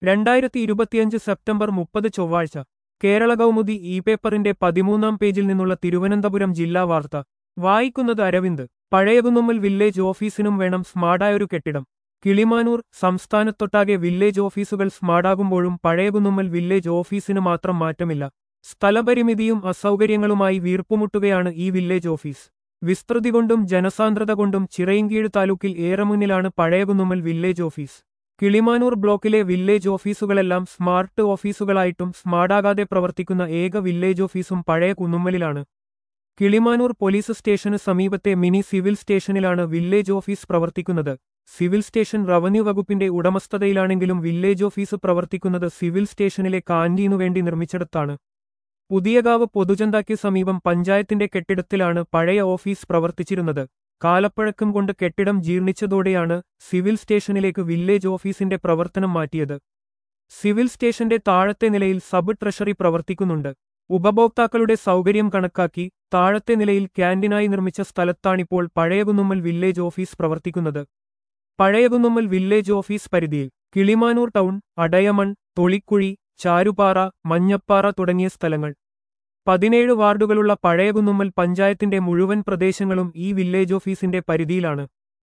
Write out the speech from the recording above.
രണ്ടായിരത്തി ഇരുപത്തിയഞ്ച് സെപ്റ്റംബർ മുപ്പത് ചൊവ്വാഴ്ച കേരള കൗമുദി ഇ പേപ്പറിന്റെ പതിമൂന്നാം പേജിൽ നിന്നുള്ള തിരുവനന്തപുരം ജില്ലാ വാർത്ത വായിക്കുന്നത് അരവിന്ദ് പഴയകുന്നുമ്മൽ വില്ലേജ് ഓഫീസിനും വേണം സ്മാർട്ടായൊരു കെട്ടിടം കിളിമാനൂർ സംസ്ഥാനത്തൊട്ടാകെ വില്ലേജ് ഓഫീസുകൾ സ്മാർട്ടാകുമ്പോഴും പഴയകുന്നുമ്മൽ വില്ലേജ് ഓഫീസിന് മാത്രം മാറ്റമില്ല സ്ഥലപരിമിതിയും അസൗകര്യങ്ങളുമായി വീർപ്പുമുട്ടുകയാണ് ഈ വില്ലേജ് ഓഫീസ് വിസ്തൃതി കൊണ്ടും ജനസാന്ദ്രത കൊണ്ടും ചിറയിൻകീഴ് താലൂക്കിൽ ഏറെ മുന്നിലാണ് പഴയകുന്നുമ്മൽ വില്ലേജ് ഓഫീസ് കിളിമാനൂർ ബ്ലോക്കിലെ വില്ലേജ് ഓഫീസുകളെല്ലാം സ്മാർട്ട് ഓഫീസുകളായിട്ടും സ്മാർട്ടാകാതെ പ്രവർത്തിക്കുന്ന ഏക വില്ലേജ് ഓഫീസും പഴയ കുന്നുമ്മലിലാണ് കിളിമാനൂർ പോലീസ് സ്റ്റേഷന് സമീപത്തെ മിനി സിവിൽ സ്റ്റേഷനിലാണ് വില്ലേജ് ഓഫീസ് പ്രവർത്തിക്കുന്നത് സിവിൽ സ്റ്റേഷൻ റവന്യൂ വകുപ്പിന്റെ ഉടമസ്ഥതയിലാണെങ്കിലും വില്ലേജ് ഓഫീസ് പ്രവർത്തിക്കുന്നത് സിവിൽ സ്റ്റേഷനിലെ കാന്റീനു വേണ്ടി നിർമ്മിച്ചിടത്താണ് പുതിയകാവ് പൊതുജന്താക്ക് സമീപം പഞ്ചായത്തിന്റെ കെട്ടിടത്തിലാണ് പഴയ ഓഫീസ് പ്രവർത്തിച്ചിരുന്നത് കാലപ്പഴക്കം കൊണ്ട് കെട്ടിടം ജീർണിച്ചതോടെയാണ് സിവിൽ സ്റ്റേഷനിലേക്ക് വില്ലേജ് ഓഫീസിന്റെ പ്രവർത്തനം മാറ്റിയത് സിവിൽ സ്റ്റേഷന്റെ താഴത്തെ നിലയിൽ സബ് ട്രഷറി പ്രവർത്തിക്കുന്നുണ്ട് ഉപഭോക്താക്കളുടെ സൗകര്യം കണക്കാക്കി താഴത്തെ നിലയിൽ ക്യാന്റീനായി നിർമ്മിച്ച സ്ഥലത്താണിപ്പോൾ പഴയകുന്നുമ്മൽ വില്ലേജ് ഓഫീസ് പ്രവർത്തിക്കുന്നത് പഴയകുന്നുമ്മൽ വില്ലേജ് ഓഫീസ് പരിധിയിൽ കിളിമാനൂർ ടൗൺ അടയമൺ തൊളിക്കുഴി ചാരുപാറ മഞ്ഞപ്പാറ തുടങ്ങിയ സ്ഥലങ്ങൾ പതിനേഴ് വാർഡുകളുള്ള പഴയകുന്നുമ്മൽ പഞ്ചായത്തിന്റെ മുഴുവൻ പ്രദേശങ്ങളും ഈ വില്ലേജ് ഓഫീസിന്റെ പരിധിയിലാണ്